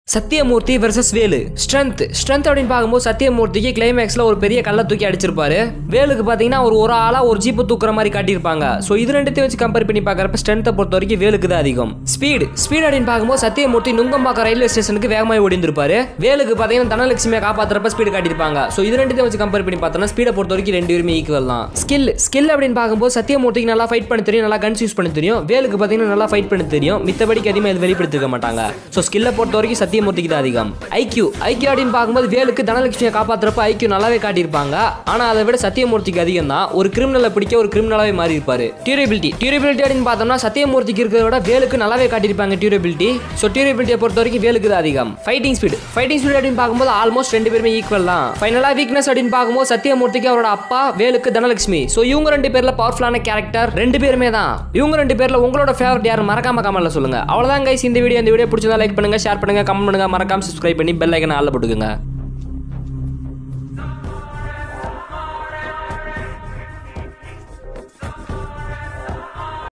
Sathyamoorthy versus Velu strength strength அப்படின்னு பார்க்கும்போது சத்தியமூர்த்திக்கு கிளைமேக்ஸில் ஒரு பெரிய கல்லை தூக்கி அடிச்சிருப்பாரு வேலுக்கு பார்த்தீங்கன்னா ஒரு ஒரு ஆளாக ஒரு ஜீப்பு தூக்குற மாதிரி காட்டியிருப்பாங்க ஸோ இது ரெண்டுத்தையும் வச்சு கம்பேர் பண்ணி பார்க்குறப்ப ஸ்ட்ரென்த்தை பொறுத்த வரைக்கும் வேலுக்கு தான் அதிகம் ஸ்பீடு ஸ்பீட் அப்படின்னு பார்க்கும்போது சத்தியமூர்த்தி நுங்கம்பாக்கம் ரயில்வே ஸ்டேஷனுக்கு வேகமாக ஓடிந்திருப்பாரு வேலுக்கு பார்த்தீங்கன்னா தனலட்சுமியை காப்பாற்றுறப்ப ஸ்பீடு காட்டியிருப்பாங்க ஸோ இது ரெண்டுத்தையும் வச்சு கம்பேர் பண்ணி பார்த்தோம்னா ஸ்பீடை பொறுத்த வரைக்கும் ரெண்டு பேருமே ஈக்குவல் தான் ஸ்கில் ஸ்கில் அப்படின்னு பார்க்கும்போது சத்தியமூர்த்திக்கு நல்லா ஃபைட் பண்ண தெரியும் நல்லா கன்ஸ் யூஸ் பண்ண தெரியும் வேலுக்கு பார்த்தீங்கன்னா நல்லா ஃபைட் பண்ண தெரியும் மித்தபடிக்கு அதிகமாக இது வெளிப்படுத்திருக்க மாட்டாங்க ஸோ ஸ்கில்லை பொறுத்த வரைக்கும் சத்தியமூர்த்திக்கு தான் அதிகம் ஐக்யூ ஐக்யூ அப்படின்னு பார்க்கும்போது வேலுக்கு தனலட்சுமியை காப்பாற்றுறப்ப ஐக்யூ நல்லாவே காட்டியிருப்பாங்க ஆனால் அதை விட சத்தியமூர்த்திக்கு அதிகம் தான் ஒரு கிரிமினலை பிடிக்க ஒரு கிரிமினலாவே மாறி இருப்பாரு டியூரபிலிட்டி டியூரபிலிட்டி அப்படின்னு பார்த்தோம்னா சத்தியமூர்த்திக்கு இருக்கிறத விட வேலுக்கு நல்லாவே காட்டியிருப்பாங்க டியூரபிலிட்டி ஸோ டியூரபிலிட்டியை பொறுத்த வரைக்கும் வேலுக்கு தான் அதிகம் ஃபைட்டிங் ஸ்பீடு ஃபைட்டிங் ஸ்பீடு அப்படின்னு பார்க்கும்போது ஆல்மோஸ்ட் ரெண்டு பேருமே ஈக்குவல் தான் ஃபைனலாக வீக்னஸ் அப்படின்னு பார்க்கும்போது சத்தியமூர்த்திக்கு அவரோட அப்பா வேலுக்கு தனலட்சுமி ஸோ இவங்க ரெண்டு பேர்ல பவர்ஃபுல்லான கேரக்டர் ரெண்டு பேருமே தான் இவங்க ரெண்டு பேர்ல உங்களோட ஃபேவரட் யார் மறக்காம கமெண்ட்ல சொல்லுங்க அவ்வளவுதான் கைஸ் இந்த வீடியோ இந்த வீடியோ பிடிச்சதா லைக் பண்ணுங்க ஷேர் பண்ணுங்க கமெண்ட் பண்ணுங்க மறக்காம சப்ஸ்கிரைப் பண்ணி பெல் ஐக்கனை ஆல்ல போட்டுக்கோங்க